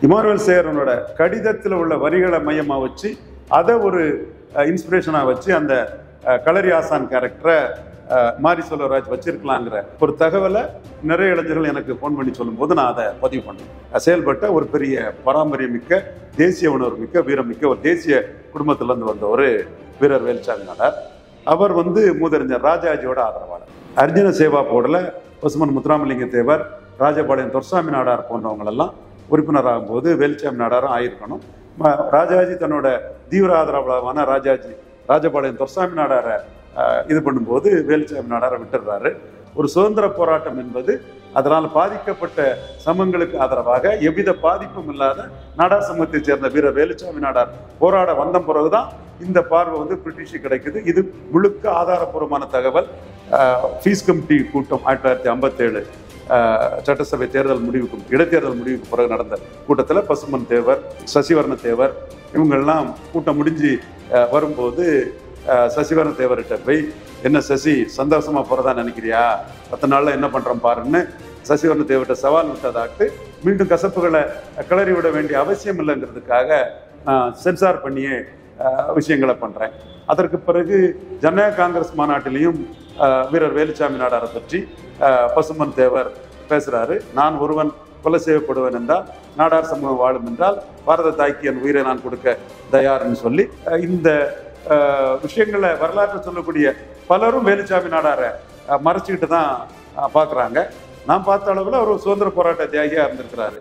Emmanuel சேரனோட கடிதத்தில் உள்ள வரிகளை மையமாக வச்சு அதை ஒரு இன்ஸ்பிரேஷனாக வச்சு அந்த அஹ், களரி ஆசான் கேரக்டரை மாரி செல்வராஜ் வச்சிருக்கலாங்கிற ஒரு தகவலை நிறைய இளைஞர்கள் எனக்கு ஃபோன் பண்ணி சொல்லும்போது நான் அதை பதிவு பண்ணேன் செயல்பட்ட ஒரு பெரிய பாரம்பரியமிக்க தேசிய உணர்வு மிக்க வீரமிக்க ஒரு தேசிய குடும்பத்திலேருந்து வந்த ஒரு வீரர் வேல்சாமி நாடார் அவர் வந்து மூதறிஞர் ராஜாஜியோட ஆதரவாளர் அர்ஜுன சேவா போர்டில் பசுமன் முத்துராமலிங்க தேவர் ராஜபாளையம் துர்சாமி நாடார் போன்றவங்களெல்லாம் உறுப்பினராகும் போது வேலுச்சாமி நாடாரும் ஆயிருக்கணும் ம- ராஜாஜி தன்னோட தீவிர ஆதரவாளரான ராஜாஜி ராஜபாளையம் துர்சாமி நாடாரை அஹ், இது பண்ணும்போது வேலுச்சாமி நாடாரை விட்டுடுறாரு ஒரு சுதந்திர போராட்டம் என்பது அதனால் பாதிக்கப்பட்ட சமங்களுக்கு ஆதரவாக எவ்வித பாதிப்பும் இல்லாத நாடார் சமூகத்தைச் சேர்ந்த வீரர் வேலுச்சாமி நாடார் போராட வந்த பிறகுதான் இந்த பார்வை வந்து பிரிட்டிஷு கிடைக்குது இது முழுக்க ஆதாரப்பூர்வமான தகவல் ஃபீஸ் கமிட்டி கூட்டம் ஆயிரத்தி தொள்ளாயிரத்தி ஐம்பத்தேழு சட்டசபை தேர்தல் முடிவுக்கு இடைத்தேர்தல் முடிவுக்கு பிறகு நடந்த கூட்டத்தில் பசுமன் தேவர் சசிவர்ண தேவர் இவங்கெல்லாம் கூட்டம் முடிஞ்சு அஹ், வரும்போது அஹ், சசிவர்ண தேவர்கிட்ட போய் என்ன சசி சந்தோஷமா போறதா நினைக்கிறியா பத்து நாள்ல என்ன பண்றோம் பாருன்னு சசிவர்ண தேவர்கிட்ட சவால் விட்டதாட்டு மீண்டும் கசப்புகளை கிளறி விட வேண்டிய அவசியம் இல்லைங்கிறதுக்காக நான் சென்சார் பண்ணியே அஹ், விஷயங்களை பண்றேன் அதற்கு பிறகு ஜனநாயக காங்கிரஸ் மாநாட்டிலையும் அஹ், வீரர் வேலுச்சாமி நாடாரை பற்றி அஹ், பசுமன் தேவர் பேசுறாரு நான் ஒருவன் கொலை செய்யப்படுவேன் என்றால் நாடார் சமூகம் வாழும் என்றால் பாரத தாய்க்கு என் உயிரை நான் கொடுக்க தயார்னு சொல்லி அஹ், இந்த அஹ், விஷயங்களை வரலாற்றை சொல்லக்கூடிய பலரும் வேலுச்சாமி நாடாரை அஹ், மறைச்சிக்கிட்டு தான் அஹ், பார்க்கறாங்க நான் பார்த்த அளவில் அவர் ஒரு சுதந்திர போராட்ட தியாகியா இருந்திருக்கிறாரு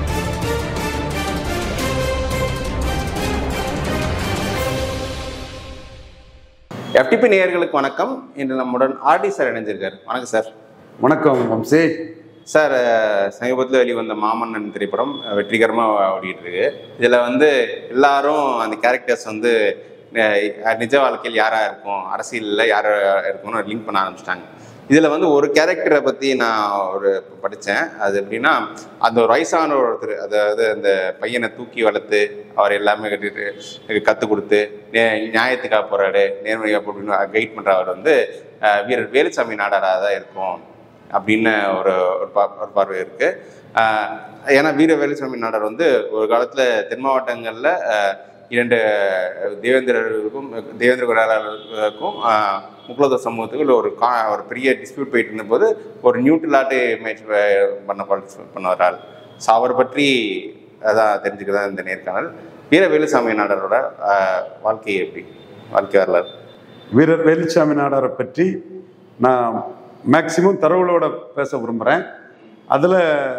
எஃப்டிபி நேயர்களுக்கு வணக்கம் இன்று நம்முடன் ஆர்டி சார் இணைஞ்சிருக்காரு வணக்கம் சார் வணக்கம் வம்சி சார் அஹ், சமீபத்தில் வெளிவந்த மாமன்னன் திரைப்படம் அஹ், வெற்றிகரமா ஓடிட்டு இருக்கு இதுல வந்து எல்லாரும் அந்த கேரக்டர்ஸ் வந்து அஹ், நிஜ வாழ்க்கையில் யாரா இருக்கும் அரசியலில் யாரா இருக்கும்னு லிங்க் பண்ண ஆரம்பிச்சிட்டாங்க இதுல வந்து ஒரு கேரக்டரை பத்தி நான் ஒரு படிச்சேன் அது எப்படின்னா அந்த ஒரு வயசான ஒருத்தர் அதாவது அந்த பையனை தூக்கி வளர்த்து அவர் எல்லாமே கட்டிட்டு கற்றுக் கொடுத்து நே- நியாயத்துக்காக போறாரு நேர்மையாக அப்படின்னு கைட் பண்ற அவர் வந்து அஹ், வீரர் வேலுசாமி நாடாராக தான் இருக்கும் அப்படின்னு ஒரு ஒரு பா- ஒரு பார்வை இருக்கு ஆஹ் ஏன்னா வீர வேலுசாமி நாடார் வந்து ஒரு காலத்துல தென் மாவட்டங்கள்ல ஆஹ் இரண்டு தேவேந்திரர்களுக்கும் தேவேந்திர குடாரர்களுக்கும் முக்குலத சமூகத்துக்கு ஒரு கா ஒரு பெரிய டிஸ்பியூட் போயிட்டு இருந்தபோது ஒரு நியூட்ரலாட்டு மேட்ச் பண்ண பண்ண வர்றாள் ஸோ அவர் பற்றி அதான் தெரிஞ்சுக்கதான் இந்த நேர்காணல் வீர வேலுசாமி நாடாரோட ஆஹ் வாழ்க்கை எப்படி வாழ்க்கை வரலாறு வீரர் வேலுச்சாமி நாடாரை பற்றி நான் மேக்சிமம் தரவுகளோட பேச விரும்புகிறேன் அதில்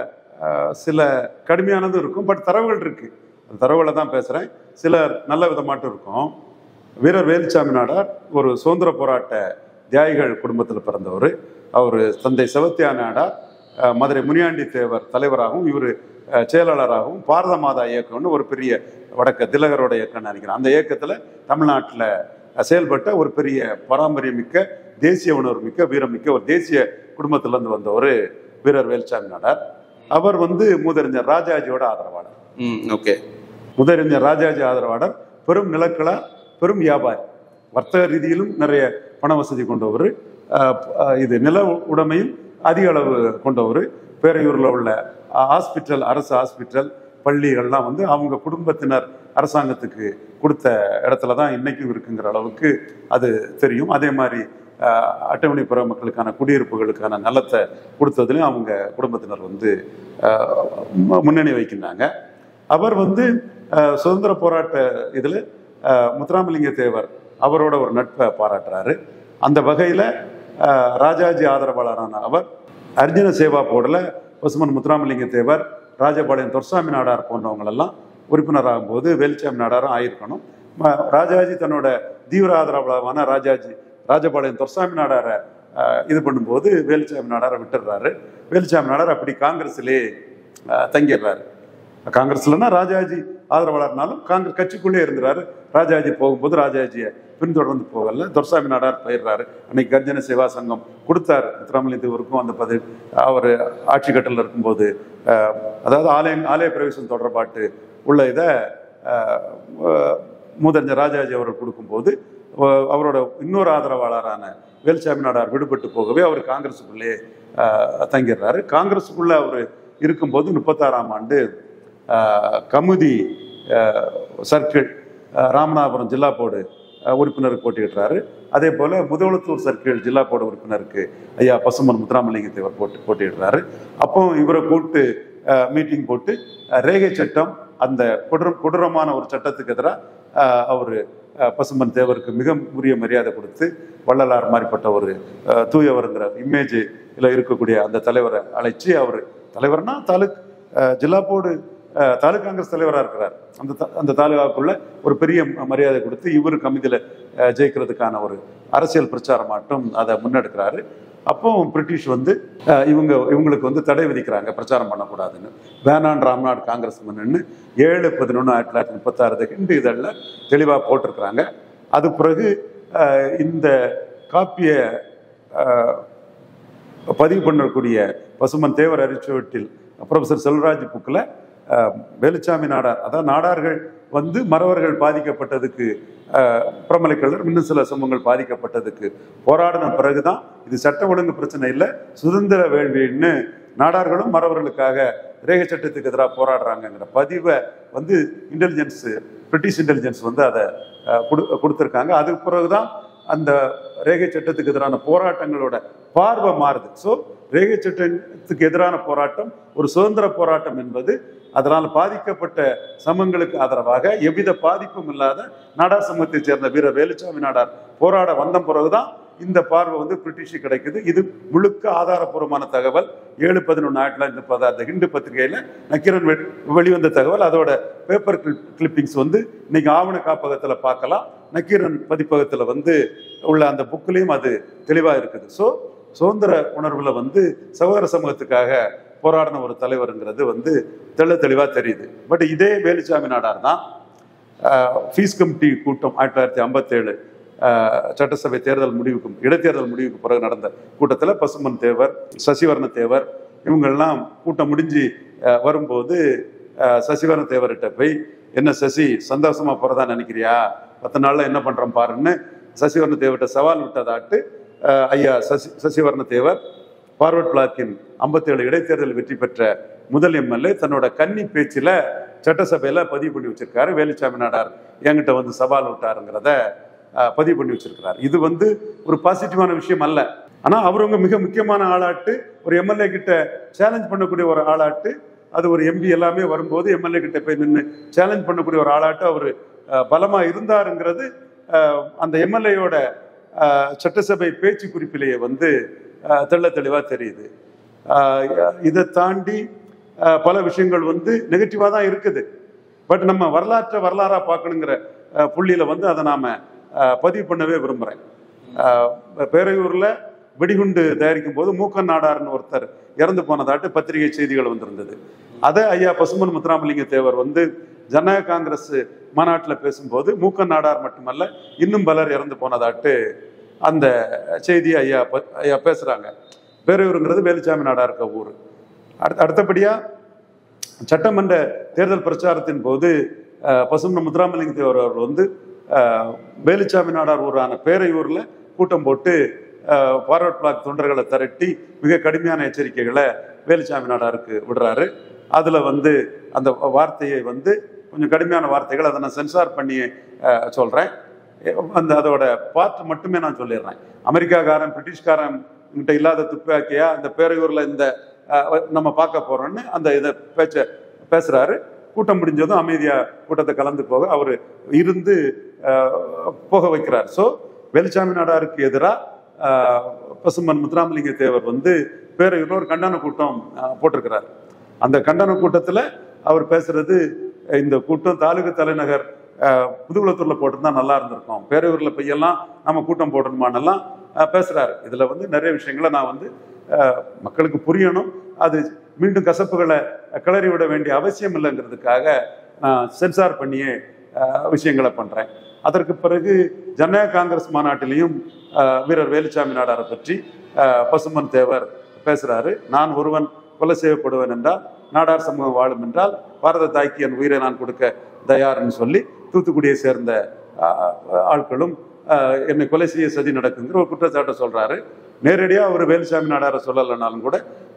சில கடுமையானதும் இருக்கும் பட் தரவுகள் இருக்கு அந்த தரவுகளை தான் பேசுகிறேன் சில நல்ல விதமாட்டும் இருக்கும் வீரர் வேலுச்சாமி நாடார் ஒரு சுதந்திர போராட்ட தியாகிகள் குடும்பத்தில் பிறந்தவர் அவர் தந்தை செவத்தியா நாடார் அஹ், மதுரை முனியாண்டி தேவர் தலைவராகவும் இவர் செயலாளராகவும் பாரத மாதா இயக்கம்னு ஒரு பெரிய வடக்க திலகரோட இயக்கம்னு நினைக்கிறேன் அந்த இயக்கத்தில் தமிழ்நாட்டில் செயல்பட்ட ஒரு பெரிய பாரம்பரியமிக்க தேசிய உணர்வு மிக்க வீரமிக்க ஒரு தேசிய குடும்பத்திலேருந்து வந்த ஒரு வீரர் வேலுச்சாமி நாடார் அவர் வந்து மூதறிஞர் ராஜாஜியோட ஆதரவாளர் ம் ஓகே முதலறிஞர் ராஜாஜி ஆதரவாளர் பெரும் நிலக்களார் பெரும் வியாபாரி வர்த்தக ரீதியிலும் நிறைய பண வசதி கொண்டவர் அஹ், அஹ், இது நில உடைமையும் அதிக அளவு கொண்டவர் பேரையூரில் உள்ள ஹாஸ்பிட்டல் அரசு ஹாஸ்பிட்டல் பள்ளிகள்லாம் வந்து அவங்க குடும்பத்தினர் அரசாங்கத்துக்கு கொடுத்த இடத்துல தான் இன்னைக்கும் இருக்குங்கிற அளவுக்கு அது தெரியும் அதே மாதிரி அஹ், அட்டவணை புற மக்களுக்கான குடியிருப்புகளுக்கான நலத்தை கொடுத்ததுலையும் அவங்க குடும்பத்தினர் வந்து அஹ், மு- முன்னணி வைக்கின்றாங்க அவர் வந்து அஹ், சுதந்திர போராட்ட இதில் முத்துராமலிங்க தேவர் அவரோட ஒரு நட்பை பாராட்டுறாரு அந்த வகையில் ராஜாஜி ஆதரவாளரான அவர் அர்ஜுன சேவா போர்டில் பசுமன் முத்துராமலிங்க தேவர் ராஜபாளையம் துர்சாமி நாடார் போன்றவங்களெல்லாம் உறுப்பினராகும் போது வேலுச்சாமி நாடாரும் ஆயிருக்கணும் ம- ராஜாஜி தன்னோட தீவிர ஆதரவாளரான ராஜாஜி ராஜபாளையம் துர்சாமி நாடாரை அஹ், இது பண்ணும்போது வேலுச்சாமி நாடாரை விட்டுடுறாரு வேலுச்சாமி நாடார் அப்படி காங்கிரஸிலே அஹ், தங்கிடுறாரு காங்கிரஸ்லன்னா ராஜாஜி ஆதரவாளர்னாலும் காங்கிரஸ் கட்சிக்குள்ளே இருந்தாரு ராஜாஜி போகும்போது ராஜாஜியை பின்தொடர்ந்து போகல துர்சாமி நாடார் போயிடுறாரு அன்னைக்கு கர்ஜன சேவா சங்கம் கொடுத்தாரு முத்துராமலிங்கத்தேவருக்கும் அந்த பதவி அவர் ஆட்சி கட்டலில் இருக்கும்போது அஹ், அதாவது ஆலய ஆலய பிரவேசம் தொடர்பாட்டு உள்ள இதை மூதறிஞர் ராஜாஜி அவர் கொடுக்கும்போது அஹ், அவரோட இன்னொரு ஆதரவாளரான வேல்சாமி நாடார் விடுபட்டு போகவே அவர் காங்கிரஸுக்குள்ளே அஹ், தங்கிடுறாரு காங்கிரஸுக்குள்ள அவர் இருக்கும்போது முப்பத்தாறாம் ஆண்டு அஹ், கமுதி அஹ், சர்க்கிள் அஹ், ராமநாதபுரம் ஜில்லா போர்டு அஹ், உறுப்பினருக்கு போட்டியிடுறாரு அதே போல முதலத்தூர் சர்க்கிள் ஜில்லா போர்டு உறுப்பினருக்கு ஐயா பசுமன் முத்துராமலிங்க தேவர் போட்டி போட்டியிடுறாரு அப்போ இவரை கூப்பிட்டு மீட்டிங் போட்டு அஹ், ரேகை சட்டம் அந்த கொடூர கொடூரமான ஒரு சட்டத்துக்கு எதிராக அவர் பசுமன் தேவருக்கு மிக உரிய மரியாதை கொடுத்து வள்ளலார் மாதிரிப்பட்ட ஒரு அஹ், தூயவருங்கிற இமேஜ் இருக்கக்கூடிய அந்த தலைவரை அழைச்சி அவர் தலைவர்னா தாலுக் அஹ், ஜில்லா போர்டு அஹ், தாலுக் காங்கிரஸ் தலைவராக இருக்கிறார் அந்த த- அந்த தாலுகாக்குள்ள ஒரு பெரிய ம- மரியாதை கொடுத்து இவர் கமிதியில் ஜெயிக்கிறதுக்கான ஒரு அரசியல் பிரச்சாரமாட்டம் அதை முன்னெடுக்கிறாரு அப்போ பிரிட்டிஷ் வந்து அஹ், இவங்க இவங்களுக்கு வந்து தடை விதிக்கிறாங்க பிரச்சாரம் பண்ணக்கூடாதுன்னு வேணான் ராம்நாடு காங்கிரஸ் மன்னன்னு ஏழு பதினொன்று ஆயிரத்தி தொள்ளாயிரத்தி முப்பத்தாறு ஹிந்து இதழில் தெளிவாக போட்டிருக்கிறாங்க அது பிறகு அஹ், இந்த காப்பிய அஹ், பதிவு பண்ணக்கூடிய பசுமன் தேவர் அரிச்சுவட்டில் ப்ரொஃபசர் செல்வராஜ் புக்கில் வேலுச்சாமி நாடார் அதாவது நாடார்கள் வந்து மறவர்கள் பாதிக்கப்பட்டதுக்கு அஹ், பிரமலை கல்லர் இன்னும் சில சமூகங்கள் பாதிக்கப்பட்டதுக்கு போராடின பிறகுதான் இது சட்ட ஒழுங்கு பிரச்சனை இல்லை சுதந்திர வேள்வின்னு நாடார்களும் மறவர்களுக்காக ரேகை சட்டத்துக்கு எதிராக போராடுறாங்கங்கிற பதிவை வந்து இன்டெலிஜென்ஸ் பிரிட்டிஷ் இன்டெலிஜென்ஸ் வந்து அதை அஹ், கொடு கொடுத்துருக்காங்க அதுக்கு பிறகுதான் அந்த ரேகை சட்டத்துக்கு எதிரான போராட்டங்களோட பார்வை மாறுது ஸோ ரேகை சட்டத்துக்கு எதிரான போராட்டம் ஒரு சுதந்திர போராட்டம் என்பது அதனால் பாதிக்கப்பட்ட சமங்களுக்கு ஆதரவாக எவ்வித பாதிப்பும் இல்லாத நாடார் சமூகத்தைச் சேர்ந்த வீரர் வேலுச்சாமி நாடார் போராட வந்த பிறகுதான் இந்த பார்வை வந்து பிரிட்டிஷ் கிடைக்குது இது முழுக்க ஆதாரப்பூர்வமான தகவல் ஏழு பதினொன்று ஆயிரத்தி தொள்ளாயிரத்தி முப்பது அந்த ஹிண்டு பத்திரிகையில நக்கீரன் வெ- வெளிவந்த தகவல் அதோட பேப்பர் கிளிப்பிங்ஸ் வந்து இன்னைக்கு ஆவண காப்பகத்துல பார்க்கலாம் நக்கீரன் பதிப்பகத்துல வந்து உள்ள அந்த புக்லயும் அது தெளிவா இருக்குது ஸோ சுதந்திர உணர்வுல வந்து சகோதர சமூகத்துக்காக போராடின ஒரு தலைவருங்கிறது வந்து தெள்ள தெளிவா தெரியுது பட் இதே வேலுச்சாமி நாடார் தான் ஃபீஸ் கமிட்டி கூட்டம் ஆயிரத்தி தொள்ளாயிரத்தி ஐம்பத்தேழு சட்டசபை தேர்தல் முடிவுக்கும் இடைத்தேர்தல் முடிவுக்கு பிறகு நடந்த கூட்டத்தில் பசுமன் தேவர் சசிவர்ண தேவர் இவங்கெல்லாம் கூட்டம் முடிஞ்சு அஹ், வரும்போது அஹ், சசிவர்ண தேவர்கிட்ட போய் என்ன சசி சந்தோஷமா போறதா நினைக்கிறியா பத்து நாள்ல என்ன பண்றோம் பாருன்னு சசிவர்ண தேவர்கிட்ட சவால் விட்டதாட்டு அஹ், ஐயா சசி சசிவர்ண தேவர் பார்வர்ட் பிளாக்கின் ஐம்பத்தேழு இடைத்தேர்தல் வெற்றி பெற்ற முதல் எம்எல்ஏ தன்னோட கன்னி பேச்சில் சட்டசபையில பதிவு பண்ணி வச்சிருக்காரு வேலுச்சாமி நாடார் என்கிட்ட வந்து சவால் விட்டாருங்கிறத அஹ், பதிவு பண்ணி வச்சிருக்கிறார் இது வந்து ஒரு பாசிட்டிவான விஷயம் அல்ல ஆனா அவருங்க மிக முக்கியமான ஆளாட்டு ஒரு எம்எல்ஏ கிட்ட சேலஞ்ச் பண்ணக்கூடிய ஒரு ஆளாட்டு அது ஒரு எம்பி எல்லாமே வரும்போது எம்எல்ஏ கிட்ட போய் நின்று சேலஞ்ச் பண்ணக்கூடிய ஒரு ஆளாட்டு அவர் பலமா இருந்தாருங்கிறது அஹ், அந்த எம்எல்ஏயோட சட்டசபை பேச்சு குறிப்பிலேயே வந்து அஹ், தெள்ள தெளிவா தெரியுது அஹ், இதை தாண்டி அஹ், பல விஷயங்கள் வந்து நெகட்டிவா தான் இருக்குது பட் நம்ம வரலாற்றை வரலாறா பார்க்கணுங்கிற அஹ், புள்ளியில வந்து அதை நாம அஹ், பதிவு பண்ணவே விரும்புறேன் அஹ், பேரையூர்ல வெடிகுண்டு தயாரிக்கும் போது மூக்கன் நாடார்னு ஒருத்தர் இறந்து போனதாட்டு பத்திரிகை செய்திகள் வந்திருந்தது அதை ஐயா பசுமன் முத்துராமலிங்க தேவர் வந்து ஜனநாயக காங்கிரஸ் மாநாட்டில் பேசும்போது மூக்கன் நாடார் மட்டுமல்ல இன்னும் பலர் இறந்து போனதாட்டு அந்த செய்தியை ஐயா ப- ஐயா பேசுறாங்க பேரையூருங்கிறது வேலுச்சாமி நாடார் இருக்க ஊர் அடுத்த அடுத்தபடியா சட்டமன்ற தேர்தல் பிரச்சாரத்தின் போது அஹ், பசுமன் முத்துராமலிங்க தேவர் அவர்கள் வந்து அஹ், வேலுச்சாமி நாடார் ஊரான பேரையூர்ல கூட்டம் போட்டு ஃபார்வர்ட் பிளாக் தொண்டர்களை திரட்டி மிக கடுமையான எச்சரிக்கைகளை வேலுச்சாமி நாடாருக்கு விடுறாரு அதுல வந்து அந்த வார்த்தையை வந்து கொஞ்சம் கடுமையான வார்த்தைகள் அதை நான் சென்சார் பண்ணி அஹ், சொல்றேன் அந்த அதோட பார்ட் மட்டுமே நான் சொல்லிடுறேன் அமெரிக்காக்காரன் பிரிட்டிஷ்காரன் கிட்ட இல்லாத துப்பாக்கியா அந்த பேரையூர்ல இந்த அஹ், நம்ம பார்க்க போறோம்னு அந்த இதை பேச்ச பேசுறாரு கூட்டம் முடிஞ்சதும் அமைதியா கூட்டத்தை கலந்து போக அவர் இருந்து அஹ், போக வைக்கிறார் ஸோ வெளிச்சாமி நாடாருக்கு எதிராக பசுமன் முத்துராமலிங்க தேவர் வந்து பேரையூர்ல ஒரு கண்டன கூட்டம் அஹ், போட்டிருக்கிறார் அந்த கண்டன கூட்டத்துல அவர் பேசுறது அஹ், இந்த கூட்டம் தாலுகா தலைநகர் அஹ், புதுக்குளத்தூர்ல போட்டிருந்தா நல்லா இருந்திருக்கும் பேரையூர்ல பையெல்லாம் நம்ம கூட்டம் போடணுமானெல்லாம் அஹ், பேசுறாரு இதுல வந்து நிறைய விஷயங்களை நான் வந்து அஹ், மக்களுக்கு புரியணும் அது மீண்டும் கசப்புகளை கிளறி விட வேண்டிய அவசியம் இல்லைங்கிறதுக்காக நான் சென்சார் பண்ணியே அஹ், விஷயங்களை பண்றேன் அதற்கு பிறகு ஜனநாயக காங்கிரஸ் மாநாட்டிலையும் அஹ், வீரர் வேலுச்சாமி நாடாரை பற்றி அஹ், பசுமன் தேவர் பேசுறாரு நான் ஒருவன் கொலை செய்யப்படுவேன் என்றால் நாடார் சமூகம் வாழும் என்றால் பாரத தாய்க்கு என் உயிரை நான் கொடுக்க தயார்னு சொல்லி தூத்துக்குடியை சேர்ந்த அஹ், ஆட்களும் அஹ், என்னை கொலை செய்ய சதி நடக்குங்கிற ஒரு குற்றச்சாட்டை சொல்றாரு நேரடியாக அவர் வேலுசாமி நாடாரை சொல்லலைனாலும் கூட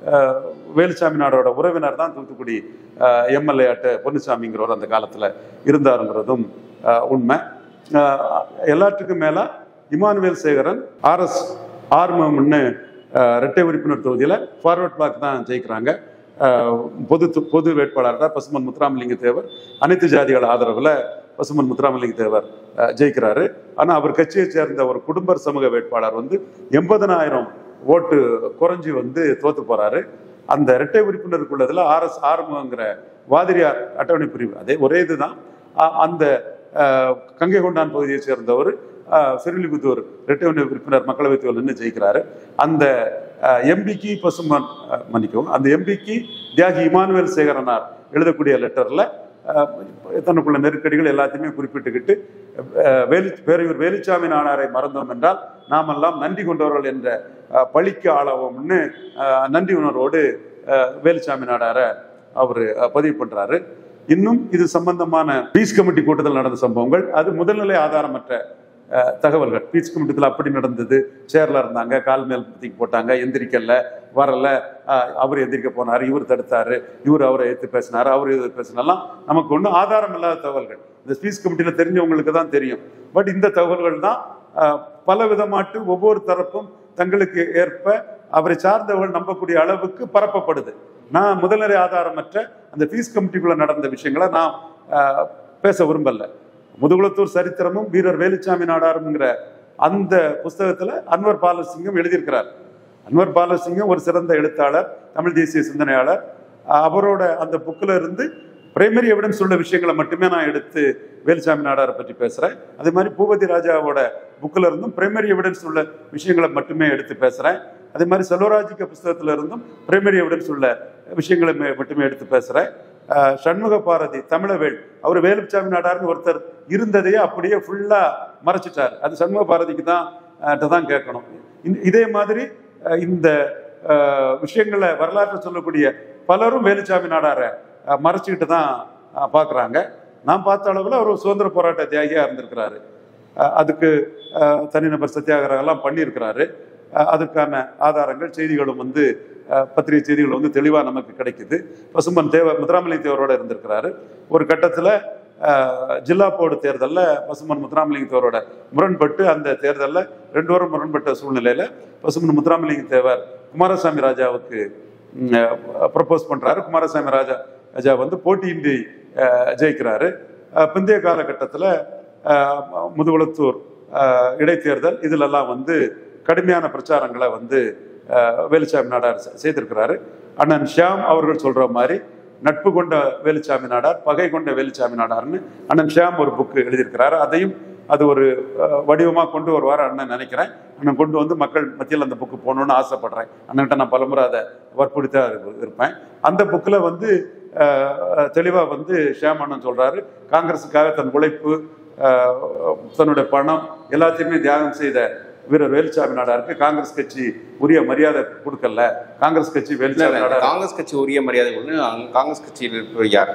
அஹ், வேலுச்சாமி நாடோட உறவினர் தான் தூத்துக்குடி எம்எல்ஏ ஆட்ட பொன்னுசாமிங்கிறவர் அந்த காலத்தில் இருந்தாருங்கிறதும் அஹ், உண்மை அஹ், எல்லாத்துக்கும் மேல இமானுவேல் சேகரன் ஆர்எஸ் ஆர்மம்னு அஹ், இரட்டை உறுப்பினர் தொகுதியில் ஃபார்வர்ட் பிளாக் தான் ஜெயிக்கிறாங்க அஹ், பொது து- பொது வேட்பாளராக பசுமன் முத்துராமலிங்க தேவர் அனைத்து ஜாதிகள் ஆதரவில் பசுமன் முத்துராமலிங்க தேவர் அஹ், ஜெயிக்கிறாரு ஆனால் அவர் கட்சியை சேர்ந்த ஒரு குடும்ப சமூக வேட்பாளர் வந்து எண்பதனாயிரம் ஓட்டு குறைஞ்சி வந்து தோத்து போறாரு அந்த இரட்டை உறுப்பினருக்குள்ளதுல ஆர்எஸ் ஆர்முங்கிற வாதிரியார் அட்டவணை பிரிவு அதே ஒரே இதுதான் அ- அந்த அஹ், கங்கை கொண்டான் பகுதியை சேர்ந்தவர் சிறுலிபுத்தூர் இரட்டை உறுப்பினர் மக்களவைத் தேர்தல் நின்று ஜெயிக்கிறாரு அந்த எம்பிக்கு பசுமன் அஹ், மன்னிக்கவும் அந்த எம்பிக்கு தியாகி இமானுவேல் சேகரனார் எழுதக்கூடிய லெட்டர்ல அஹ், தனக்குள்ள நெருக்கடிகள் எல்லாத்தையுமே குறிப்பிட்டுக்கிட்டு அஹ், வேலு பேரையூர் வேலுச்சாமி நாடாரை மறந்தோம் என்றால் நாமெல்லாம் நன்றி கொண்டவர்கள் என்ற அஹ், பழிக்கு ஆளாவோம்னு அஹ், நன்றி உணர்வோடு அஹ், வேலுச்சாமி நாடார அவர் பதிவு பண்றாரு இன்னும் இது சம்பந்தமான பீஸ் கமிட்டி கூட்டத்தில் நடந்த சம்பவங்கள் அது முதல்நிலை ஆதாரமற்ற அஹ், தகவல்கள் பீச் கமிட்டத்தில் அப்படி நடந்தது சேர்ல இருந்தாங்க கால் மேல் தூக்கி போட்டாங்க எந்திரிக்கல வரல அஹ், அவர் எந்திரிக்க போனார் இவர் தடுத்தாரு இவர் அவரை எடுத்து பேசினாரு அவர் எதிர்த்து பேசினாலாம் நமக்கு ஒன்றும் ஆதாரம் இல்லாத தகவல்கள் இந்த ஸ்பீச் கமிட்டியில் தெரிஞ்சவங்களுக்கு தான் தெரியும் பட் இந்த தகவல்கள் தான் அஹ், பல விதமாட்டு ஒவ்வொரு தரப்பும் தங்களுக்கு ஏற்ப அவரை சார்ந்தவர்கள் நம்பக்கூடிய அளவுக்கு பரப்பப்படுது நான் முதல்நிலை ஆதாரமற்ற அந்த ஃபீஸ் கமிட்டிக்குள்ள நடந்த விஷயங்களை நான் அஹ், பேச விரும்பல முதுகுளத்தூர் சரித்திரமும் வீரர் வேலுச்சாமி நாடாருங்கிற அந்த புஸ்தகத்துல அன்வர் பாலசிங்கம் எழுதியிருக்கிறார் அன்வர் பாலசிங்கம் ஒரு சிறந்த எழுத்தாளர் தமிழ் தேசிய சிந்தனையாளர் அஹ், அவரோட அந்த புக்கில் இருந்து பிரைமரி எவிடன்ஸ் உள்ள விஷயங்களை மட்டுமே நான் எடுத்து வேலுச்சாமி நாடாரை பற்றி பேசுறேன் அதே மாதிரி பூபதி ராஜாவோட புக்கில் இருந்தும் பிரைமரி எவிடன்ஸ் உள்ள விஷயங்களை மட்டுமே எடுத்து பேசுறேன் அதே மாதிரி செல்வராஜிக்க புஸ்தகத்துல இருந்தும் பிரைமரி எவிடன்ஸ் உள்ள விஷயங்களை மே- மட்டுமே எடுத்து பேசுறேன் அஹ், சண்முக பாரதி தமிழவேல் அவர் வேலுச்சாமி நாடார்னு ஒருத்தர் இருந்ததையே அப்படியே ஃபுல்லா மறைச்சிட்டார் அது சண்முக பாரதிக்கு தான் அஹ், ட்ட தான் கேட்கணும் இந்த- இதே மாதிரி அஹ், இந்த அஹ், விஷயங்களை வரலாற்றை சொல்லக்கூடிய பலரும் வேலுச்சாமி நாடாரை அஹ், மறைச்சிக்கிட்டு தான் அஹ், பார்க்கறாங்க நான் பார்த்த அளவில் அவர் ஒரு சுதந்திர போராட்ட தியாகியா இருந்திருக்கிறாரு அஹ், அதுக்கு அஹ், தனிநபர் சத்தியாகிரகம் எல்லாம் பண்ணியிருக்கிறாரு அஹ், அதுக்கான ஆதாரங்கள் செய்திகளும் வந்து அஹ், பத்திரிகை செய்திகள் வந்து தெளிவாக நமக்கு கிடைக்குது பசும்பன் தேவ முத்துராமலிங்க தேவரோட இருந்திருக்கிறாரு ஒரு கட்டத்தில் ஜில்லா போர்டு தேர்தலில் பசுமன் முத்துராமலிங்க தேவரோட முரண்பட்டு அந்த தேர்தலில் ரெண்டு பேரும் முரண்பட்ட சூழ்நிலையில் பசுமன் முத்துராமலிங்க தேவர் குமாரசாமி ராஜாவுக்கு ப்ரப்போஸ் பண்றாரு குமாரசாமி ராஜா ராஜா வந்து போட்டியின்றி அஹ், ஜெயிக்கிறாரு அஹ், பிந்தைய காலகட்டத்தில் முதுகுளத்தூர் அஹ், இடைத்தேர்தல் இதிலெல்லாம் வந்து கடுமையான பிரச்சாரங்களை வந்து அஹ், வேலுச்சாமி நாடார் செ- செய்திருக்கிறாரு அண்ணன் ஷியாம் அவர்கள் சொல்ற மாதிரி நட்பு கொண்ட வேலுச்சாமி நாடார் பகை கொண்ட வேலுச்சாமி நாடார்னு அண்ணன் ஷியாம் ஒரு புக்கு எழுதியிருக்கிறாரு அதையும் அது ஒரு அஹ், வடிவமா கொண்டு வருவார் அண்ணன் நினைக்கிறேன் அண்ணன் கொண்டு வந்து மக்கள் மத்தியில் அந்த புக்கு போகணும்னு ஆசைப்படுறேன் அண்ணன்கிட்ட நான் பலமுறை அதை வற்புறுத்தா இருப்பேன் அந்த புக்கில் வந்து அஹ், தெளிவா வந்து ஷியாம் அண்ணன் சொல்றாரு காங்கிரஸுக்காக தன் உழைப்பு அஹ், தன்னுடைய பணம் எல்லாத்தையுமே தியாகம் செய்த வீரர் வேலுச்சாமி நாடாருக்கு காங்கிரஸ் கட்சி உரிய மரியாதை கொடுக்கல காங்கிரஸ் கட்சி இல்ல, வேலுச்சாமி இல்ல, நாடார் காங்கிரஸ் கட்சி உரிய மரியாதை கொடுங்க அங்க காங்கிரஸ் கட்சியில் இருப்பவர் யார்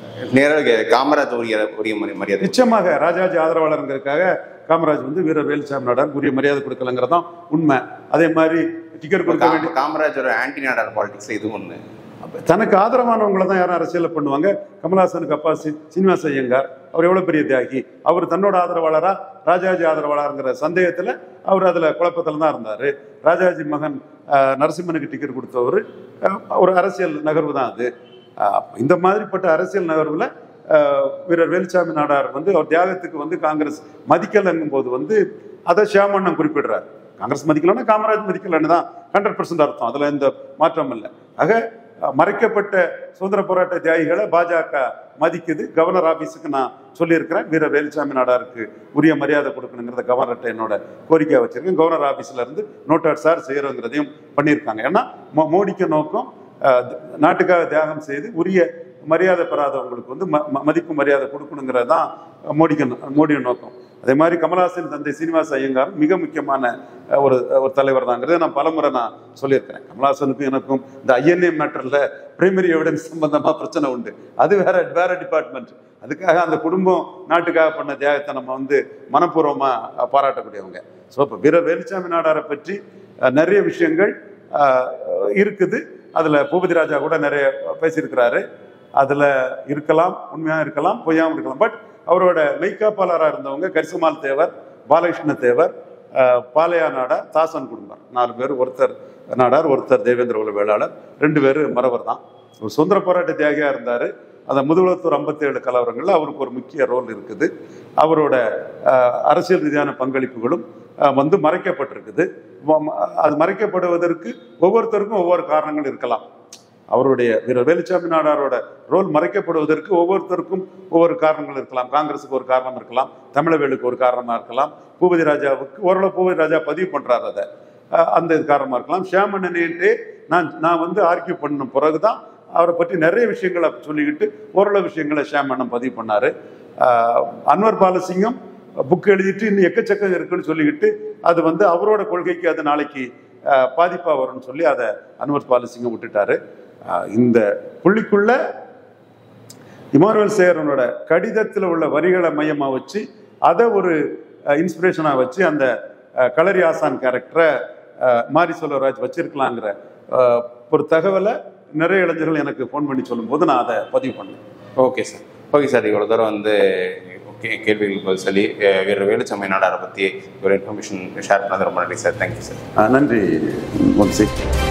நேராக காமராஜ் உரிய உரிய மரி- மரியாதை நிச்சயமாக ராஜாஜி ஆதரவாளருங்கிறதுக்காக காமராஜ் வந்து வீரர் வேலுச்சாமி நாடார் உரிய மரியாதை கொடுக்கலங்கிறதான் உண்மை அதே மாதிரி டிக்கெட் கொடுக்க வேண்டிய காம- காமராஜோட ஆன்டி நாடார் பாலிடிக்ஸ் இது ஒண்ணு தனக்கு ஆதரவானவங்களை தான் யாரும் அரசியல் பண்ணுவாங்க கமல்ஹாசனுக்கு அப்பா சி சீனிவாச ஐயங்கார் அவர் எவ்வளவு பெரிய தியாகி அவர் தன்னோட ஆதரவாளரா ராஜாஜி ஆதரவாளருங்கிற சந்தேகத்துல அவர் அதுல குழப்பத்துல தான் இருந்தாரு ராஜாஜி மகன் அஹ், நரசிம்மனுக்கு டிக்கெட் கொடுத்தவர் அஹ், ஒரு அரசியல் நகர்வு தான் அது அஹ், இந்த மாதிரிப்பட்ட அரசியல் நகர்வுல அஹ், வீரர் வேலுச்சாமி நாடார் வந்து அவர் தியாகத்துக்கு வந்து காங்கிரஸ் மதிக்கலங்கும் போது வந்து அதை ஷியாமண்ணன் குறிப்பிடுறார் காங்கிரஸ் மதிக்கலன்னா காமராஜ் மதிக்கலன்னு தான் ஹண்ட்ரட் பர்சன்ட் அர்த்தம் அதுல எந்த மாற்றம் இல்லை ஆக அஹ், மறைக்கப்பட்ட சுதந்திர போராட்ட தியாகிகளை பாஜக மதிக்குது கவர்னர் ஆபீஸுக்கு நான் சொல்லியிருக்கிறேன் வீர வேலுச்சாமி நாடாருக்கு உரிய மரியாதை கொடுக்கணுங்கிறத கவர்னர்கிட்ட என்னோட கோரிக்கையா வச்சிருக்கேன் கவர்னர் ஆபீஸ்ல இருந்து நோட்டாட் சார் செய்யறோங்கிறதையும் பண்ணியிருக்காங்க ஏன்னா மோ- மோடிக்கு நோக்கம் அஹ், நாட்டுக்காக தியாகம் செய்து உரிய மரியாதை பெறாதவங்களுக்கு வந்து ம- ம- மதிப்பு மரியாதை கொடுக்கணுங்கிறது தான் மோடிக்கு மோடியின் நோக்கம் அதே மாதிரி கமலஹாசன் தந்தை சீனிவாச ஐயங்கார் மிக முக்கியமான அஹ், ஒரு ஒரு தலைவர் தாங்கிறத நான் பலமுறை நான் சொல்லியிருக்கிறேன் கமலஹாசனுக்கும் எனக்கும் இந்த ஐஎன்ஏ மேட்டர்ல பிரைமரி எவிடன்ஸ் சம்பந்தமா பிரச்சனை உண்டு அது வேற வேற டிபார்ட்மெண்ட் அதுக்காக அந்த குடும்பம் நாட்டுக்காக பண்ண தியாகத்தை நம்ம வந்து மனப்பூர்வமா அஹ், பாராட்டக்கூடியவங்க ஸோ இப்போ வீரர் வேலுச்சாமி நாடாரை பற்றி அஹ், நிறைய விஷயங்கள் அஹ், இருக்குது அதில் பூபதி ராஜா கூட நிறைய பேசியிருக்கிறாரு அதில் இருக்கலாம் உண்மையாக இருக்கலாம் பொய்யாமல் இருக்கலாம் பட் அவரோட மெய்காப்பாளராக இருந்தவங்க கரிசுமால் தேவர் பாலகிருஷ்ண தேவர் அஹ், பாலையா நாடார் தாசன் குடும்பர் நாலு பேர் ஒருத்தர் நாடார் ஒருத்தர் தேவேந்திர குல வேளாளர் ரெண்டு பேர் மறவர் தான் ஒரு சுதந்திர போராட்ட தியாகியாக இருந்தார் அந்த முதுகுளத்தூர் ஐம்பத்தேழு கலவரங்களில் அவருக்கு ஒரு முக்கிய ரோல் இருக்குது அவரோட அஹ், அரசியல் ரீதியான பங்களிப்புகளும் அஹ், வந்து மறைக்கப்பட்டிருக்குது ம- ம- அது மறைக்கப்படுவதற்கு ஒவ்வொருத்தருக்கும் ஒவ்வொரு காரணங்கள் இருக்கலாம் அவருடைய வீரர் வேலுச்சாமி நாடாரோட ரோல் மறைக்கப்படுவதற்கு ஒவ்வொருத்தருக்கும் ஒவ்வொரு காரணங்கள் இருக்கலாம் காங்கிரஸுக்கு ஒரு காரணம் இருக்கலாம் தமிழவேலுக்கு ஒரு காரணமா இருக்கலாம் பூபதி ராஜாவுக்கு ஓரளவு பூபதி ராஜா பதிவு பண்றாரு அதை அஹ் அந்த இது காரணமா இருக்கலாம் ஷியாமண்ணனேன்ட்டு நான் நான் வந்து ஆர்கியூ பண்ண பிறகுதான் அவரை பற்றி நிறைய விஷயங்களை சொல்லிக்கிட்டு ஓரளவு விஷயங்களை ஷியாமண்ணன் பதிவு பண்ணாரு அஹ் அன்வர் பாலசிங்கம் புக் எழுதிட்டு இன்னும் எக்கச்சக்கம் இருக்குன்னு சொல்லிக்கிட்டு அது வந்து அவரோட கொள்கைக்கு அது நாளைக்கு அஹ், பாதிப்பா வரும்னு சொல்லி அதை அன்வர் பாலசிங்கம் விட்டுட்டாரு அஹ், இந்த புள்ளிக்குள்ள இமானுவேல் சேகரனோட கடிதத்தில் உள்ள வரிகளை மையமாக வச்சு அதை ஒரு இன்ஸ்பிரேஷனாக வச்சு அந்த அஹ், களரி ஆசான் கேரக்டரை மாரி செல்வராஜ் வச்சிருக்கலாங்கிற அஹ், ஒரு தகவலை நிறைய இளைஞர்கள் எனக்கு ஃபோன் பண்ணி சொல்லும்போது நான் அதை பதிவு பண்ணேன் ஓகே சார் ஓகே சார் இவ்வளோ தூரம் வந்து ஓகே கேள்விகளுக்கு பதில் சொல்லி அஹ், வீரர் வேலுச்சாமி நாடாரை பற்றி ஒரு இன்ஃபர்மேஷன் ஷேர் பண்ணது ரொம்ப நன்றி சார் தேங்க்யூ சார் அஹ், நன்றி வம்சி